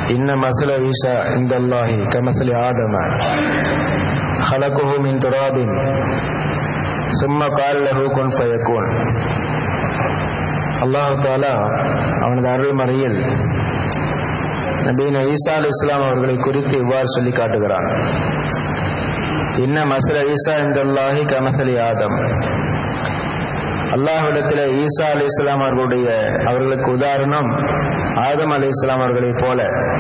إن مثل عيسى عند الله كمثل آدم خلقه من تراب ثم قال له كن فيكون அல்லாஹு தாலா அவனது அருள்மறையில் நபீன ஈசா அலி இஸ்லாம் அவர்களை குறித்து இவ்வாறு சொல்லி காட்டுகிறான் இன்ன மசல ஈசா இந்தல்லாஹி கமசலி ஆதம் அல்லாஹ்விடத்தில் ஈசா அலி இஸ்லாம் அவர்களுடைய அவர்களுக்கு உதாரணம் ஆதம் அலி இஸ்லாம் அவர்களைப் போல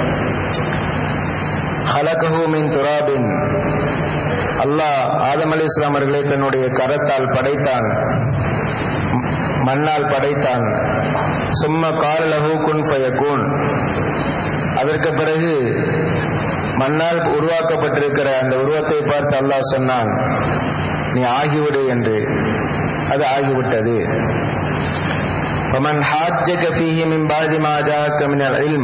ஹலகஹு மின் துராபின் அல்லாஹ் ஆதம் அலி இஸ்லாம் அவர்களை தன்னுடைய கரத்தால் படைத்தான் மண்ணால் படைத்தான் சும்மா காலலகு குன் ஃபயகூன் அதற்கு பிறகு மண்ணால் உருவாக்கப்பட்டிருக்கிற அந்த உருவத்தை பார்த்து அல்லாஹ் சொன்னான் நீ ஆகிவிடு என்று அது ஆகிவிட்டது فمن حاجك فيه من بعد ما جاءك من العلم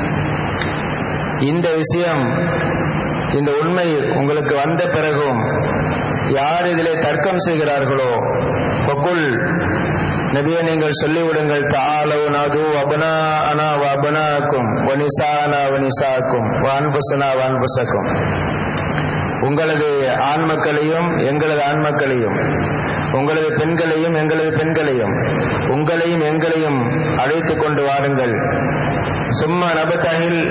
இந்த விஷயம் இந்த உண்மை உங்களுக்கு வந்த பிறகும் யார் இதிலே தர்க்கம் செய்கிறார்களோ பகுல் நபிய நீங்கள் சொல்லிவிடுங்கள் தாலவு நது அபனா அனா வபனாக்கும் வனிசானா வனிசாக்கும் வான்புசனா வான்புசக்கும் உங்களது ஆண் மக்களையும் எங்களது ஆண் மக்களையும் உங்களது பெண்களையும் எங்களது பெண்களையும் உங்களையும் எங்களையும் அழைத்துக் கொண்டு வாருங்கள் சும்மா நபத்தகில்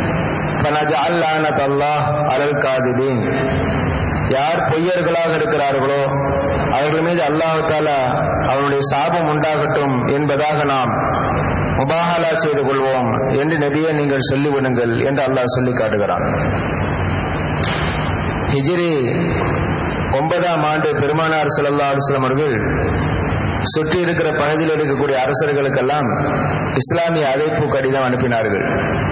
அல்லாஹ் அலல் காதிபீன் யார் பொய்யர்களாக இருக்கிறார்களோ அவர்கள் மீது அல்லாஹு தாலா அவனுடைய சாபம் உண்டாகட்டும் என்பதாக நாம் முபாகலா செய்து கொள்வோம் என்று நபியை நீங்கள் சொல்லிவிடுங்கள் என்று அல்லாஹ் சொல்லி காட்டுகிறான் ஹிஜிரி ஒன்பதாம் ஆண்டு பெருமானார் சல்லா அலுவலம் அவர்கள் சுற்றி இருக்கிற பகுதியில் இருக்கக்கூடிய அரசர்களுக்கெல்லாம் இஸ்லாமிய அழைப்பு கடிதம் அனுப்பினார்கள்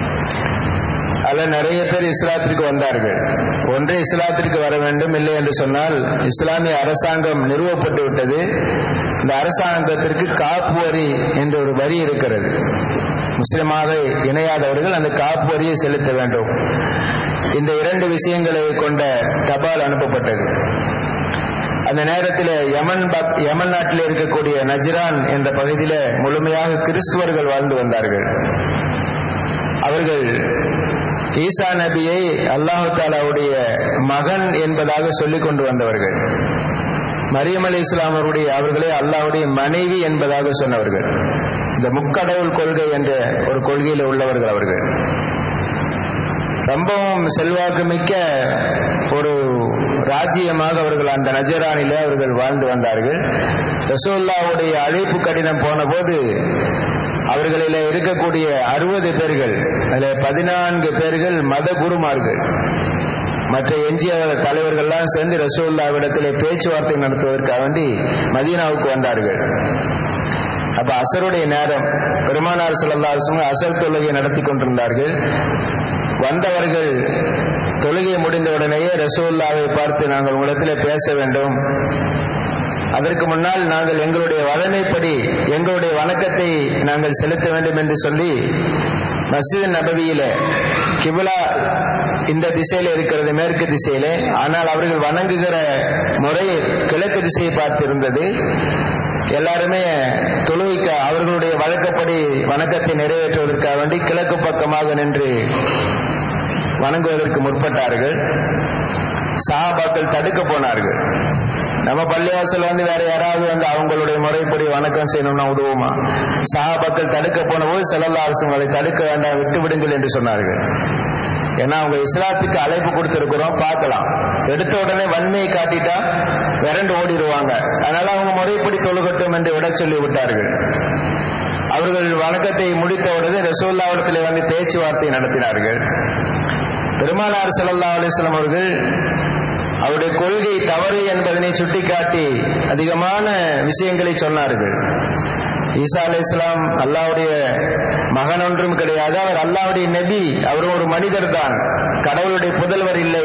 அதில் நிறைய பேர் இஸ்லாத்திற்கு வந்தார்கள் ஒன்றே இஸ்லாத்திற்கு வர வேண்டும் இல்லை என்று சொன்னால் இஸ்லாமிய அரசாங்கம் நிறுவப்பட்டு விட்டது இந்த அரசாங்கத்திற்கு காப்பு வரி என்ற ஒரு வரி இருக்கிறது முஸ்லிமாக இணையாதவர்கள் அந்த காப்பு வரியை செலுத்த வேண்டும் இந்த இரண்டு விஷயங்களை கொண்ட தபால் அனுப்பப்பட்டது அந்த நேரத்தில் யமன் யமன் நாட்டில் இருக்கக்கூடிய நஜ்ரான் என்ற பகுதியில் முழுமையாக கிறிஸ்துவர்கள் வாழ்ந்து வந்தார்கள் அவர்கள் ஈசா நபியை அல்லாஹு தாலாவுடைய மகன் என்பதாக சொல்லிக் கொண்டு வந்தவர்கள் மரியம் அலி இஸ்லாம் அவருடைய அவர்களே அல்லாஹுடைய மனைவி என்பதாக சொன்னவர்கள் இந்த முக்கடவுள் கொள்கை என்ற ஒரு கொள்கையில் உள்ளவர்கள் அவர்கள் ரொம்பவும் செல்வாக்கு மிக்க ஒரு ராஜ்யமாக அவர்கள் அந்த நஜரானில அவர்கள் வாழ்ந்து வந்தார்கள் ரசோல்லாவுடைய அழைப்பு கடிதம் போன போது அவர்களில் இருக்கக்கூடிய அறுபது பேர்கள் அதில் பதினான்கு பேர்கள் மத குருமார்கள் மற்ற எஞ்சிய தலைவர்கள்லாம் சேர்ந்து ரசோல்லாவிடத்திலே பேச்சுவார்த்தை நடத்துவதற்காக வேண்டி மதீனாவுக்கு வந்தார்கள் அப்ப அசருடைய நேரம் பெருமானார் செல்லல்லா அசர் தொழுகையை நடத்தி கொண்டிருந்தார்கள் வந்தவர்கள் தொழுகை முடிந்த உடனேயே ரசோல்லாவை பார்த்து நாங்கள் உங்களிடத்தில் பேச வேண்டும் அதற்கு முன்னால் நாங்கள் எங்களுடைய வழமைப்படி எங்களுடைய வணக்கத்தை நாங்கள் செலுத்த வேண்டும் என்று சொல்லி மசித் நபவியில கிபிலா இந்த திசையில இருக்கிறது மேற்கு திசையிலே ஆனால் அவர்கள் வணங்குகிற முறை கிழக்கு திசையை பார்த்து இருந்தது எல்லாருமே தொழுவிக்க அவர்களுடைய வழக்கப்படி வணக்கத்தை நிறைவேற்றுவதற்காக வேண்டி கிழக்கு பக்கமாக நின்று வணங்குவதற்கு முற்பட்டார்கள் சஹாபாக்கள் தடுக்க போனார்கள் நம்ம பள்ளிவாசல் வந்து வேற யாராவது வந்து அவங்களுடைய முறைப்படி வணக்கம் செய்யணும்னா விடுவோமா சஹாபாக்கள் தடுக்க போன போது செல்லல்லா அரசுங்களை தடுக்க வேண்டாம் விட்டு விடுங்கள் என்று சொன்னார்கள் ஏன்னா அவங்க இஸ்லாத்துக்கு அழைப்பு கொடுத்திருக்கிறோம் பார்க்கலாம் எடுத்த உடனே வன்மையை காட்டிட்டா விரண்டு ஓடிடுவாங்க அதனால அவங்க முறைப்படி தொழுகட்டும் என்று விட சொல்லி விட்டார்கள் அவர்கள் வணக்கத்தை முடித்த உடனே ரசோல்லாவிடத்தில் வந்து பேச்சுவார்த்தை நடத்தினார்கள் பெருமானார் சல்லா அலிஸ்லாம் அவர்கள் அவருடைய கொள்கை தவறு என்பதனை சுட்டிக்காட்டி அதிகமான விஷயங்களை சொன்னார்கள் ஈசா அலி இஸ்லாம் அல்லாவுடைய மகன் ஒன்றும் கிடையாது அவர் அல்லாவுடைய நபி அவர் ஒரு மனிதர் தான் கடவுளுடைய புதல்வர் இல்லை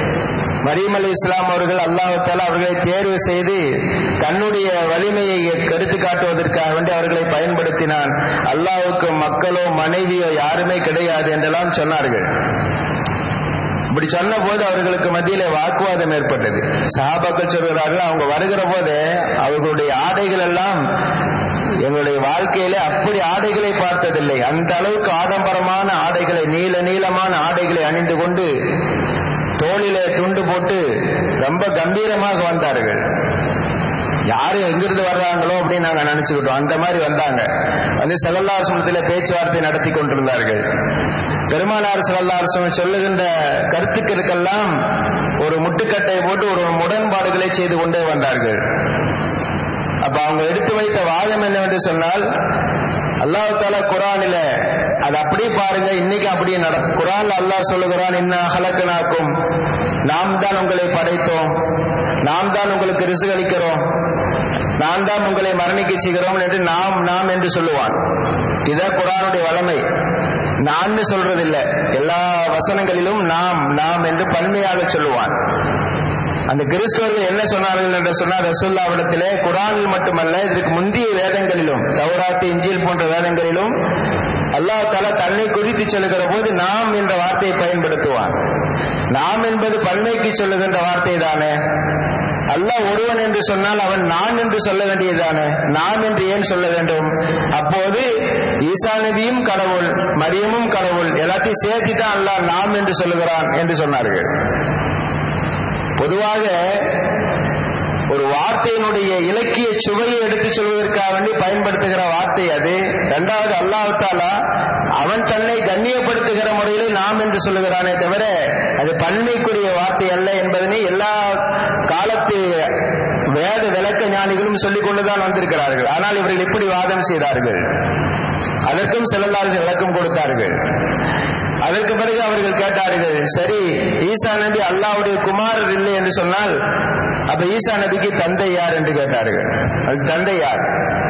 மரீம் அலி இஸ்லாம் அவர்கள் அல்லாஹால அவர்களை தேர்வு செய்து தன்னுடைய வலிமையை கருத்து காட்டுவதற்காக வேண்டி அவர்களை பயன்படுத்தினான் அல்லாவுக்கு மக்களோ மனைவியோ யாருமே கிடையாது என்றெல்லாம் சொன்னார்கள் இப்படி சொன்ன போது அவர்களுக்கு மத்தியில வாக்குவாதம் ஏற்பட்டது சஹாபாக்கள் சொல்கிறார்கள் அவங்க வருகிற போது அவர்களுடைய ஆடைகள் எல்லாம் எங்களுடைய வாழ்க்கையில அப்படி ஆடைகளை பார்த்ததில்லை அந்த அளவுக்கு ஆடம்பரமான ஆடைகளை நீல நீளமான ஆடைகளை அணிந்து கொண்டு தோளிலே துண்டு போட்டு ரொம்ப கம்பீரமாக வந்தார்கள் யாரு எங்கிருந்து வர்றாங்களோ அப்படின்னு நாங்க நினைச்சுக்கிட்டோம் அந்த மாதிரி வந்தாங்க வந்து செல்லல்லாசனத்தில பேச்சுவார்த்தை நடத்தி கொண்டிருந்தார்கள் பெருமானார் செல்லல்லாசனம் சொல்லுகின்ற கருத்துக்களுக்கெல்லாம் ஒரு முட்டுக்கட்டை போட்டு ஒரு முரண்பாடுகளை செய்து கொண்டே வந்தார்கள் அப்ப அவங்க எடுத்து வைத்த வாதம் என்னவென்று சொன்னால் அல்லாஹ் தாலா குரானில அது அப்படியே பாருங்க இன்னைக்கு அப்படியே நட குரான்ல அல்லாஹ் சொல்லுகிறான் இன்ன அகலக்கனாக்கும் நாம் தான் உங்களை படைத்தோம் நாம் தான் உங்களுக்கு ரிசுகளிக்கிறோம் நாம் தான் உங்களை மரணிக்க செய்கிறோம் என்று நாம் நாம் என்று சொல்லுவான் இதான் குரானுடைய வளமை நான் சொல்றதில்லை எல்லா வசனங்களிலும் நாம் நாம் என்று பன்மையாக சொல்லுவான் அந்த கிறிஸ்தவர்கள் என்ன சொன்னார்கள் என்று சொன்னார் ரசூல்லாவிடத்திலே குரானில் மட்டுமல்ல இதற்கு முந்தைய வேதங்களிலும் சௌராத்து இஞ்சில் போன்ற வேதங்களிலும் அல்லாஹ் தலா தன்னை குறித்து சொல்லுகிற போது நாம் என்ற வார்த்தையை பயன்படுத்துவான் நாம் என்பது பன்மைக்கு சொல்லுகின்ற வார்த்தை தானே அல்லாஹ் ஒருவன் என்று சொன்னால் அவன் நான் என்று சொல்ல வேண்டியதானே நான் என்று ஏன் சொல்ல வேண்டும் அப்போது ஈசா நபியும் கடவுள் மரியமும் கடவுள் எல்லாத்தையும் சேர்த்து தான் அல்லாஹ் நாம் என்று சொல்லுகிறான் என்று சொன்னார்கள் பொதுவாக ஒரு வார்த்தையினுடைய இலக்கிய சுவையை எடுத்துச் சொல்வதற்காக வேண்டி பயன்படுத்துகிற வார்த்தை அது இரண்டாவது அல்லாஹ் தாலா அவன் தன்னை கண்ணியப்படுத்துகிற முறையிலே நாம் என்று சொல்லுகிறானே தவிர அது பன்மைக்குரிய வார்த்தை அல்ல என்பதனை எல்லா காலத்து வேத விளக்க ஞானிகளும் சொல்லிக் கொண்டுதான் வந்திருக்கிறார்கள் ஆனால் இவர்கள் இப்படி வாதம் செய்தார்கள் அதற்கும் செல்லல்லார்கள் விளக்கம் கொடுத்தார்கள் அதற்கு பிறகு அவர்கள் கேட்டார்கள் சரி ஈசா நபி அல்லாவுடைய குமாரர் இல்லை என்று சொன்னால் அப்ப ஈசா நபிக்கு தந்தை யார் என்று கேட்டார்கள் அது தந்தை யார்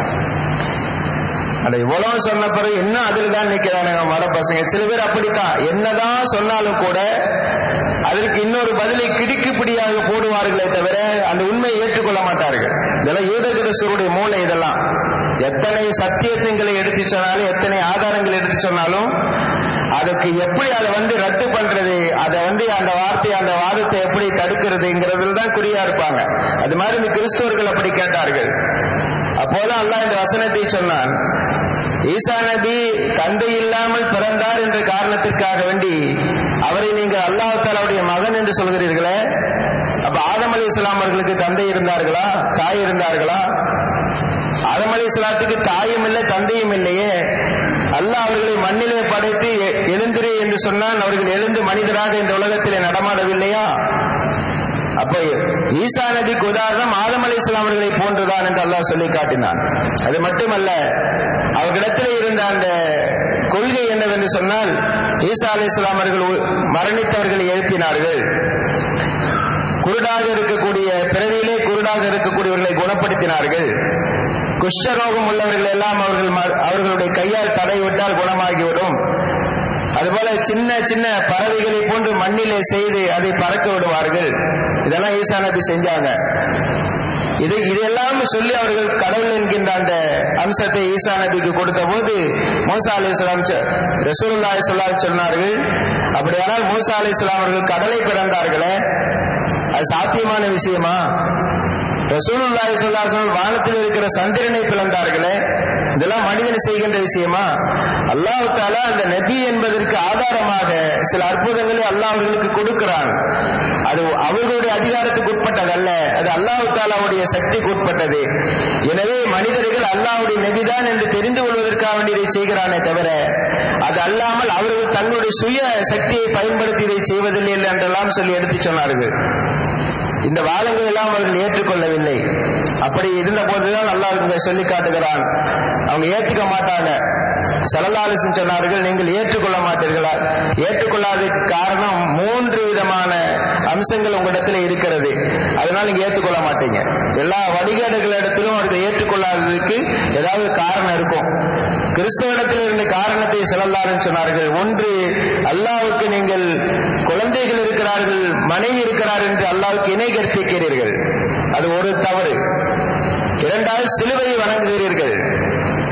அந்த இவ்வளவு சொன்ன பிறகு இன்னும் அதில் தான் நிக்கிறானுங்க மர பசங்க சில பேர் அப்படித்தான் என்னதான் சொன்னாலும் கூட அதற்கு இன்னொரு பதிலை கிடுக்குப்பிடியாக போடுவார்களே தவிர அந்த உண்மையை ஏற்றுக்கொள்ள மாட்டார்கள் இதெல்லாம் யூத கிறிஸ்தவருடைய மூளை இதெல்லாம் எத்தனை சத்தியங்களை எடுத்து சொன்னாலும் எத்தனை ஆதாரங்கள் எடுத்து சொன்னாலும் அதுக்கு எப்படி அதை வந்து ரத்து பண்றது அதை வந்து அந்த வார்த்தை அந்த வாதத்தை எப்படி தடுக்கிறதுங்கிறதுல தான் குறியா இருப்பாங்க அது மாதிரி இந்த கிறிஸ்தவர்கள் அப்படி கேட்டார்கள் அப்போதான் அல்லாஹ் இந்த வசனத்தை சொன்னான் ஈசா நபி தந்தை இல்லாமல் பிறந்தார் என்ற காரணத்திற்காக வேண்டி அவரை நீங்கள் அல்லாஹ் தாலாவுடைய மகன் என்று சொல்கிறீர்களே அப்ப ஆதம் அலி இஸ்லாம் அவர்களுக்கு தந்தை இருந்தார்களா தாய் இருந்தார்களா ஆதம் அலி இஸ்லாத்துக்கு தாயும் இல்லை தந்தையும் இல்லையே அல்லாஹ் அவர்களை மண்ணிலே படைத்து எழுந்திரே என்று சொன்னால் அவர்கள் எழுந்து மனிதராக இந்த உலகத்திலே நடமாடவில்லையா அப்ப ஈசா நபிக்கு உதாரணம் ஆதம் அலி இஸ்லாமர்களை போன்றுதான் என்று அல்லாஹ் சொல்லி காட்டினான் அது மட்டுமல்ல அவர்களிடத்தில் இருந்த அந்த கொள்கை என்னவென்று சொன்னால் ஈசா அலி இஸ்லாமர்கள் மரணித்தவர்களை எழுப்பினார்கள் குருடாக இருக்கக்கூடிய பிறவியிலே குருடாக இருக்கக்கூடியவர்களை குணப்படுத்தினார்கள் குஷ்டரோகம் உள்ளவர்கள் எல்லாம் அவர்கள் அவர்களுடைய கையால் தடைவிட்டால் குணமாகிவிடும் அதுபோல சின்ன சின்ன பறவைகளை போன்று மண்ணிலே செய்து அதை பறக்க விடுவார்கள் இதெல்லாம் ஈசா நபி செஞ்சாங்க இது இதெல்லாம் சொல்லி அவர்கள் கடவுள் என்கின்ற அந்த அம்சத்தை ஈசா நபிக்கு கொடுத்த போது மூசா அலி இஸ்லாம் ரசூல்லா இஸ்லாம் சொன்னார்கள் அப்படியானால் மூசா அலி இஸ்லாம் அவர்கள் கடலை பிறந்தார்களே அது சாத்தியமான விஷயமா ரசூலுல்லாஹி ஸல்லல்லாஹு வானத்தில் இருக்கிற சந்திரனை பிளந்தார்களே இதெல்லாம் மனிதன் செய்கின்ற விஷயமா அல்லாஹ் தாலா அந்த நபி என்பதற்கு ஆதாரமாக சில அற்புதங்களை அல்லாஹ் அவர்களுக்கு கொடுக்கிறான் அது அவர்களுடைய அதிகாரத்துக்கு உட்பட்டதல்ல அது அல்லாஹ் தாலாவுடைய சக்திக்கு உட்பட்டது எனவே மனிதர்கள் அல்லாஹ்வுடைய நபிதான் என்று தெரிந்து கொள்வதற்காக வேண்டி இதை செய்கிறானே தவிர அது அல்லாமல் அவர்கள் தங்களுடைய சுய சக்தியை பயன்படுத்தி இதை செய்வதில்லை என்றெல்லாம் சொல்லி எடுத்து சொன்னார்கள் இந்த வாதங்கள் எல்லாம் அவர்கள் ஏற்றுக்கொள்ளவில்லை அப்படி இருந்த போதுதான் அல்லாஹ் இங்க சொல்லி காட்டுகிறான் அவங்க ஏற்றுக்க மாட்டாங்க சலலாலிசன் சொன்னார்கள் நீங்கள் ஏற்றுக்கொள்ள மாட்டீர்களா ஏற்றுக்கொள்ளாததுக்கு காரணம் மூன்று விதமான அம்சங்கள் உங்களிடத்தில் இருக்கிறது அதனால நீங்க ஏற்றுக்கொள்ள மாட்டீங்க எல்லா வழிகாடுகளிடத்திலும் அவர்கள் ஏற்றுக்கொள்ளாததுக்கு ஏதாவது காரணம் இருக்கும் கிறிஸ்தவனிடத்தில் இருந்த காரணத்தை செல்லலாருன்னு சொன்னார்கள் ஒன்று அல்லாவுக்கு நீங்கள் குழந்தைகள் இருக்கிறார்கள் மனைவி இருக்கிறார் என்று அல்லாவுக்கு இணை கற்பிக்கிறீர்கள் அது ஒரு தவறு இரண்டாவது சிலுவையை வணங்குகிறீர்கள்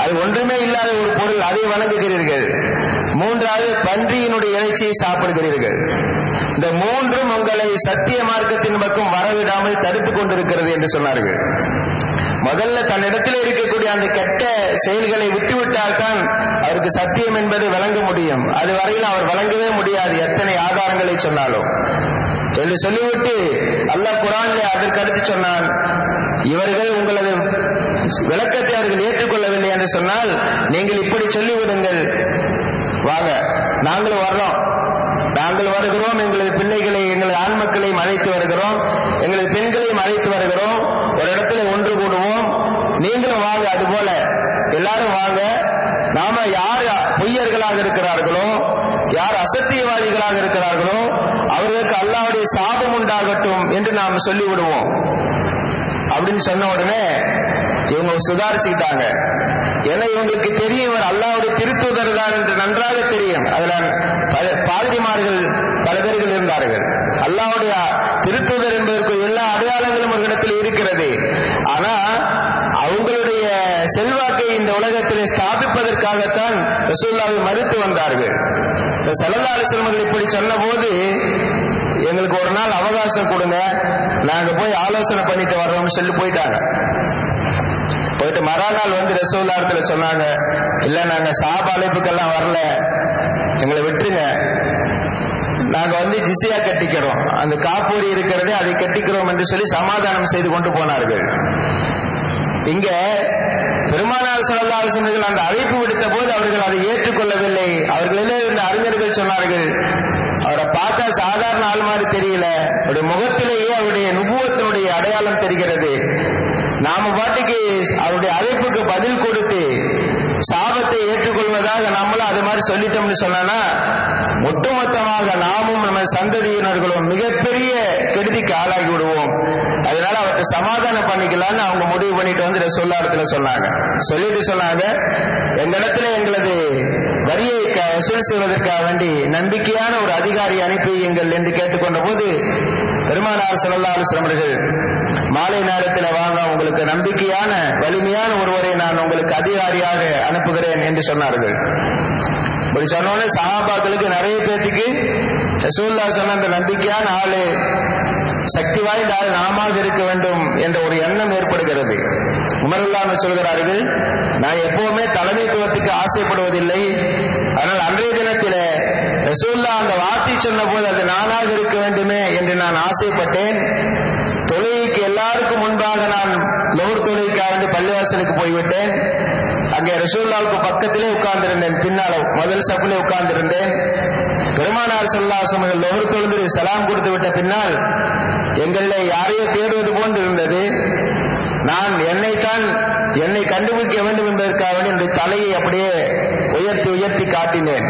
அது ஒன்றுமே இல்லாத ஒரு பொருள் அதை வணங்குகிறீர்கள் மூன்றாவது பன்றியினுடைய இறைச்சியை சாப்பிடுகிறீர்கள் இந்த மூன்றும் உங்களை சத்திய மார்க்கத்தின் பக்கம் வரவிடாமல் தடுத்துக் கொண்டிருக்கிறது என்று சொன்னார்கள் முதல்ல தன்னிடத்தில் இருக்கக்கூடிய அந்த கெட்ட செயல்களை விட்டுவிட்டால் தான் அவருக்கு சத்தியம் என்பது விளங்க முடியும் அது வரையில் அவர் வழங்கவே முடியாது எத்தனை ஆதாரங்களை சொன்னாலும் என்று சொல்லிவிட்டு அல்லாஹ் குரான்ல அதற்கு அடுத்து சொன்னான் இவர்கள் உங்களது விளக்கத்தை அவர்கள் ஏற்றுக்கொள்ளவில்லை என்று சொன்னால் நீங்கள் இப்படி சொல்லிவிடுங்கள் வாங்க நாங்களும் வர்றோம் நாங்கள் வருகிறோம் எங்களது பிள்ளைகளை எங்களது ஆண் மக்களையும் அழைத்து வருகிறோம் எங்களது பெண்களையும் அழைத்து வருகிறோம் ஒரு இடத்துல ஒன்று கூடுவோம் நீங்களும் வாங்க அது போல எல்லாரும் வாங்க நாம யார் பொய்யர்களாக இருக்கிறார்களோ யார் அசத்தியவாதிகளாக இருக்கிறார்களோ அவர்களுக்கு அல்லாவுடைய சாபம் உண்டாகட்டும் என்று நாம் சொல்லிவிடுவோம் அப்படின்னு சொன்ன உடனே இவங்க சுதாரிச்சுக்கிட்டாங்க ஏன்னா இவங்களுக்கு தெரியும் இவர் அல்லாவுடைய திருத்துதர் தான் என்று நன்றாக தெரியும் அதுல பல பாதிரிமார்கள் பல பேர்கள் இருந்தார்கள் அல்லாவுடைய திருத்துதர் என்பதற்கு எல்லா அடையாளங்களும் ஒரு இடத்தில் இருக்கிறது ஆனா அவங்களுடைய செல்வாக்கை இந்த உலகத்திலே ஸ்தாபிப்பதற்காகத்தான் ரசூல்லாவை மறுத்து வந்தார்கள் சல்லா அலிஸ்லமர்கள் இப்படி சொன்ன போது எங்களுக்கு ஒரு நாள் அவகாசம் கொடுங்க நாங்க போய் ஆலோசனை பண்ணிட்டு வர்றோம்னு சொல்லி போயிட்டாங்க போயிட்டு மறுநாள் வந்து ரசூல்லாரத்துல சொன்னாங்க இல்ல நாங்க சாப அழைப்புக்கெல்லாம் வரல எங்களை விட்டுருங்க நாங்க வந்து ஜிசியா கட்டிக்கிறோம் அந்த காப்பூரி இருக்கிறதே அதை கட்டிக்கிறோம் என்று சொல்லி சமாதானம் செய்து கொண்டு போனார்கள் இங்க பெருமானார் சல்லாசனர்கள் அந்த அழைப்பு விடுத்த போது அவர்கள் அதை ஏற்றுக்கொள்ளவில்லை அவர்களிலே இருந்த அறிஞர்கள் சொன்னார்கள் அவரை பார்த்தா சாதாரண ஆள் மாதிரி தெரியல அவருடைய முகத்திலேயே அவருடைய நுபுவத்தினுடைய அடையாளம் தெரிகிறது நாம பாட்டுக்கு அவருடைய அழைப்புக்கு பதில் கொடுத்து சாபத்தை ஏற்றுக்கொள்வதாக நம்மளும் அது மாதிரி சொல்லிட்டோம்னு சொன்னா ஒட்டுமொத்தமாக நாமும் நம்ம சந்ததியினர்களும் மிகப்பெரிய கெடுதிக்கு ஆளாகி விடுவோம் அதனால அவருக்கு சமாதானம் பண்ணிக்கலாம்னு அவங்க முடிவு பண்ணிட்டு வந்து சொல்லாரத்துல சொன்னாங்க சொல்லிட்டு சொன்னாங்க எங்க இடத்துல எங்களது வரியை வசூல் செய்வதற்காக வேண்டி நம்பிக்கையான ஒரு அதிகாரி அனுப்பியுங்கள் என்று கேட்டுக்கொண்ட போது பெருமானார் செல்லல்லா அவர்கள் மாலை நேரத்தில் வாங்க உங்களுக்கு நம்பிக்கையான வலிமையான ஒருவரை நான் உங்களுக்கு அதிகாரியாக அனுப்புகிறேன் என்று சொன்னார்கள் இப்படி சொன்னோடனே சகாபாக்களுக்கு நிறைய பேர்த்துக்கு ரசூல்லா சொன்ன அந்த நம்பிக்கையான ஆளு சக்தி வாய்ந்த ஆள் நாமாக இருக்க வேண்டும் என்ற ஒரு எண்ணம் ஏற்படுகிறது உமருல்லான்னு சொல்கிறார்கள் நான் எப்பவுமே தலைமைத்துவத்துக்கு ஆசைப்படுவதில்லை ஆனால் அன்றைய தினத்தில ரசூல்லா அந்த வார்த்தை சொன்ன போது அது நானாக இருக்க வேண்டுமே என்று நான் ஆசைப்பட்டேன் தொழுகைக்கு எல்லாருக்கும் முன்பாக நான் லோர் தொழுகைக்காக வேண்டி பள்ளிவாசலுக்கு போய்விட்டேன் அங்கே ரசூல்லாவுக்கு பக்கத்திலே உட்கார்ந்திருந்தேன் பின்னால முதல் சப்பிலே உட்கார்ந்திருந்தேன் பெருமானார் செல்லாசம் லோர் தொழுது சலாம் கொடுத்து விட்ட பின்னால் எங்களை யாரையோ தேடுவது போன்று இருந்தது நான் என்னைத்தான் என்னை கண்டுபிடிக்க வேண்டும் என்பதற்காக வேண்டி என்னுடைய தலையை அப்படியே உயர்த்தி உயர்த்தி காட்டினேன்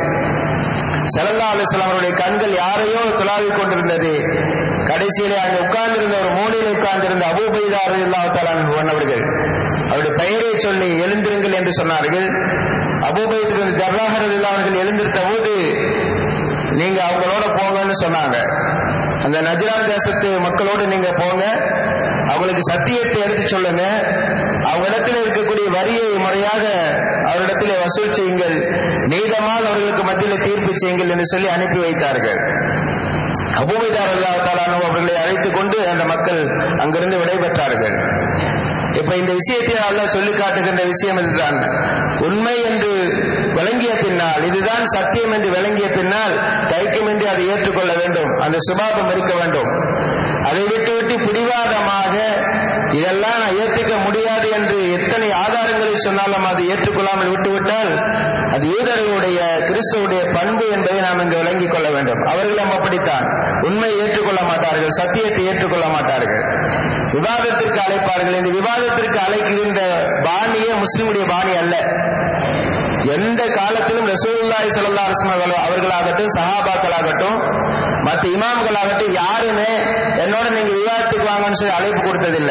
சலல்லா அலிஸ்லாம் அவருடைய கண்கள் யாரையோ துளாவிக் கொண்டிருந்தது கடைசியிலே அங்கே உட்கார்ந்திருந்த ஒரு மூலையில் உட்கார்ந்திருந்த அபூபைதார் இல்லாத்தாளன் அவர்கள் அவருடைய பெயரை சொல்லி எழுந்திருங்கள் என்று சொன்னார்கள் அபூபைதின் ஜர்ராஹர் அவர்கள் எழுந்திருந்த போது நீங்க அவங்களோட போங்கன்னு சொன்னாங்க அந்த நஜ்ரான் தேசத்து மக்களோடு நீங்க போங்க அவங்களுக்கு சத்தியத்தை எடுத்து சொல்லுங்க அவங்க இடத்துல இருக்கக்கூடிய வரியை முறையாக அவரிடத்திலே வசூல் செய்யுங்கள் நீதமாக அவர்களுக்கு மத்தியில் தீர்ப்பு செய்யுங்கள் என்று சொல்லி அனுப்பி வைத்தார்கள் அபூபைதார் அல்லா தாலானோ அவர்களை அழைத்துக் கொண்டு அந்த மக்கள் அங்கிருந்து விடைபெற்றார்கள் இப்ப இந்த விஷயத்தை அல்ல சொல்லி காட்டுகின்ற விஷயம் இதுதான் உண்மை என்று விளங்கிய பின்னால் இதுதான் சத்தியம் என்று விளங்கிய பின்னால் தைக்கமின்றி அதை ஏற்றுக்கொள்ள வேண்டும் அந்த சுபாபம் இருக்க வேண்டும் அதை விட்டு விட்டு பிடிவாதமாக இதெல்லாம் நான் ஏற்றுக்க முடியாது என்று எத்தனை ஆதாரங்களை சொன்னாலும் அதை ஏற்றுக்கொள்ளாமல் விட்டுவிட்டால் அது யூதர்களுடைய கிறிஸ்துவுடைய பண்பு என்பதை நாம் இங்கு விளங்கிக் கொள்ள வேண்டும் அவர்களும் அப்படித்தான் உண்மை ஏற்றுக்கொள்ள மாட்டார்கள் சத்தியத்தை ஏற்றுக்கொள்ள மாட்டார்கள் விவாதத்திற்கு அழைப்பார்கள் இந்த விவாதத்திற்கு அழைக்கின்ற பாணியே முஸ்லிமுடைய பாணி அல்ல எந்த காலத்திலும் ரசூல்லாய் சல்லா அவர்களாகட்டும் சஹாபாக்களாகட்டும் மற்ற இமாம்களாகட்டும் யாருமே என்னோட நீங்க விவாதத்துக்கு வாங்கன்னு சொல்லி அழைப்பு கொடுத்ததில்லை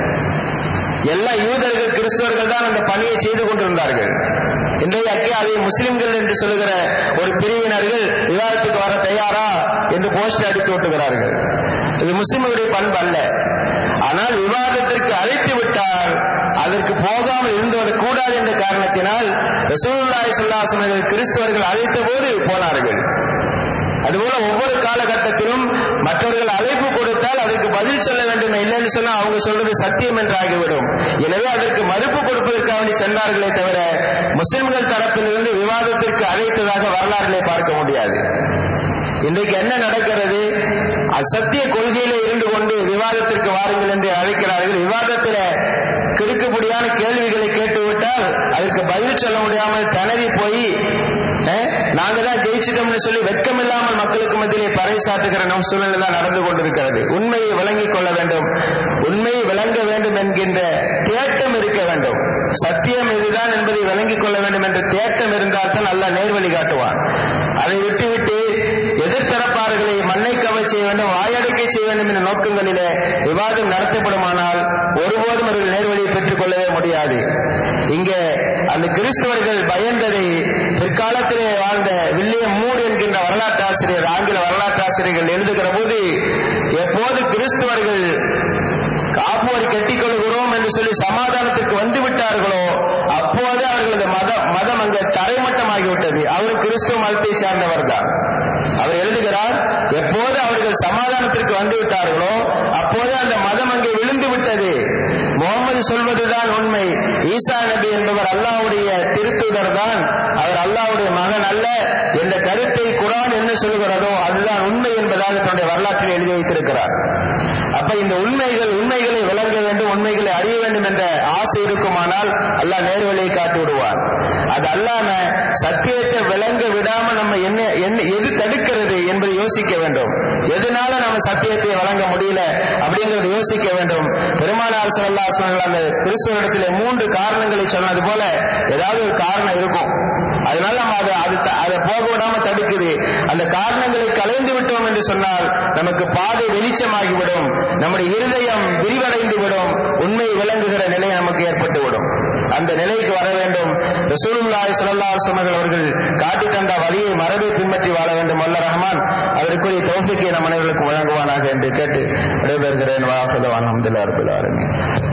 எல்லா யூதர்கள் கிறிஸ்தவர்கள் தான் அந்த பணியை செய்து கொண்டிருந்தார்கள் இன்றைய அதை முஸ்லிம்கள் என்று சொல்லுகிற ஒரு பிரிவினர்கள் விவாதத்துக்கு வர தயாரா என்று போஸ்ட் அடித்து ஓட்டுகிறார்கள் இது முஸ்லிம்களுடைய பண்பு அல்ல ஆனால் விவாதத்திற்கு அழைத்து விட்டால் அதற்கு போகாமல் இருந்து கூடாது என்ற காரணத்தினால் ரசூலுல்லாஹி ஸல்லல்லாஹு அலைஹி வஸல்லம் கிறிஸ்தவர்கள் அழைத்த போது போனார்கள் அதுபோல ஒவ்வொரு காலகட்டத்திலும் மற்றவர்கள் அழைப்பு கொடுத்தால் அதற்கு பதில் சொல்ல வேண்டும் இல்லைன்னு சொன்னா அவங்க சொல்றது சத்தியம் என்று ஆகிவிடும் எனவே அதற்கு மறுப்பு கொடுப்பதற்காக வேண்டி சென்றார்களே தவிர முஸ்லிம்கள் தரப்பிலிருந்து விவாதத்திற்கு அழைத்ததாக வரலாறுகளை பார்க்க முடியாது இன்றைக்கு என்ன நடக்கிறது அசத்திய கொள்கையில இருந்து கொண்டு விவாதத்திற்கு வாருங்கள் என்று அழைக்கிறார்கள் விவாதத்தில் கிடுக்குப்படியான கேள்விகளை கேட்டுவிட்டால் அதற்கு பதில் சொல்ல முடியாமல் திணறி போய் நாங்க தான் ஜெயிச்சிட்டோம்னு சொல்லி வெட்கம் இல்லாமல் மக்களுக்கு மத்தியிலே பறைசாட்டுகிற நம் சூழ்நிலை தான் நடந்து கொண்டிருக்கிறது உண்மையை விளங்கிக் கொள்ள வேண்டும் உண்மையை விளங்க வேண்டும் என்கின்ற தேட்டம் இருக்க வேண்டும் சத்தியம் இதுதான் என்பதை விளங்கிக் கொள்ள வேண்டும் என்ற தேட்டம் இருந்தால் தான் நல்லா நேர்வழி காட்டுவான் அதை விட்டுவிட்டு எதிர்த்தரப்பார்களை மண்ணை கவ செய்ய வேண்டும் வாயடைக்கை செய்ய வேண்டும் என்ற நோக்கங்களிலே விவாதம் நடத்தப்படுமானால் ஒருபோதும் அவர்கள் நேர்வழியை பெற்றுக் கொள்ளவே முடியாது இங்கே அந்த கிறிஸ்தவர்கள் பயந்ததை பிற்காலத்திலே வாழ்ந்த வில்லியம் மூர் என்கின்ற வரலாற்று ஆசிரியர் ஆங்கில வரலாற்று ஆசிரியர்கள் எழுதுகிற போது எப்போது கிறிஸ்தவர்கள் காப்புவர் கட்டிக் கொள்கிறோம் என்று சொல்லி சமாதானத்துக்கு வந்து விட்டார்களோ அப்போது அவர்களது மதம் மதம் அங்கே தரைமட்டமாகிவிட்டது அவர் கிறிஸ்துவ மதத்தை சார்ந்தவர் தான் அவர் எழுதுகிறார் எப்போது அவர்கள் சமாதானத்திற்கு வந்து விட்டார்களோ அப்போது அந்த மதம் அங்கே விழுந்து விட்டது முகமது சொல்வதுதான் உண்மை ஈசா நபி என்பவர் அல்லாவுடைய திருத்தூதர் தான் அவர் அல்லாவுடைய மகன் அல்ல என்ற கருத்தை குரான் என்ன சொல்கிறதோ அதுதான் உண்மை என்பதாக தன்னுடைய வரலாற்றில் எழுதி வைத்திருக்கிறார் அப்ப இந்த உண்மைகள் உண்மைகளை விளங்க வேண்டும் உண்மைகளை அறிய வேண்டும் என்ற ஆசை இருக்குமானால் அல்லாஹ் நேர்வழியை காட்டி விடுவார் அது அல்லாம சத்தியத்தை விளங்க விடாம நம்ம என்ன என்ன எது தடுக்கிறது என்பதை யோசிக்க வேண்டும் எதனால நம்ம சத்தியத்தை வழங்க முடியல அப்படிங்கறத யோசிக்க வேண்டும் பெருமானார் சல்லா சொன்ன அந்த கிறிஸ்துவ மூன்று காரணங்களை சொன்னது போல ஏதாவது ஒரு காரணம் இருக்கும் அதனால நம்ம அதை அது அதை போக விடாம தடுக்குது அந்த காரணங்களை கலைந்து விட்டோம் என்று சொன்னால் நமக்கு பாதை வெளிச்சமாகிவிடும் நம்முடைய இருதயம் விரிவடைந்து விடும் உண்மை விளங்குகிற நிலை நமக்கு ஏற்பட்டு விடும் அந்த நிலைக்கு வர வேண்டும் ரசூலுல்லாஹி ஸல்லல்லாஹு அலைஹி வஸல்லம் அவர்கள் காட்டி தந்த வழியை மரபை பின்பற்றி வாழ வேண்டும் அல்ல ரஹ்மான் அவருக்குரிய தௌஃபிக்கை நம் அனைவருக்கும் வழங்குவானாக என்று கேட்டு விடைபெறுகிறேன் வாசல அல்ஹம்துலில்லாஹி ரப்பில் ஆலமீன்